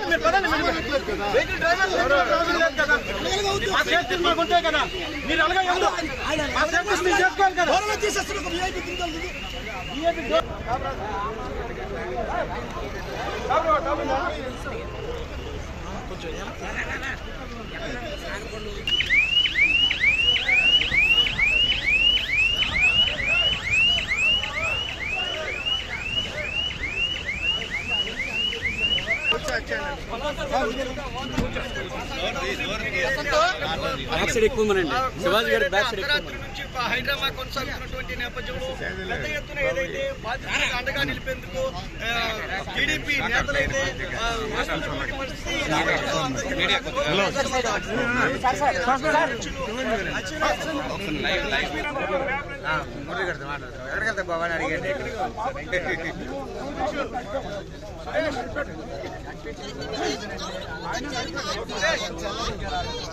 మీరు పదండి మీరు వెహికల్ డ్రైవర్ లేదు కదా మా సేఫ్టీ మాకు ఉంటాయి కదా మీరు అలాగే ఎవరు మా సేఫ్టీ మీరు చేసుకోవాలి కదా VIP డోర్. డాబు రా, డాబు రా. బ్యాక్ సైడ్ ఎక్కువ మనండి శివాజీ గారి బ్యాక్ సైడ్ ఎక్కువ అర్ధరాత్రి నుంచి హైదరాబాద్ కొనసాగుతున్నటువంటి నేపథ్యంలో పెద్ద ఎత్తున ఏదైతే బాధితులకు అండగా నిలిపేందుకు టీడీపీ నేతలైతే ఆ, వస్తున్నటువంటి పరిస్థితి ఈ నేపథ్యంలో అందరికీ ఎక్కడికెళ్తా బాబా అని అడిగండి Thank you.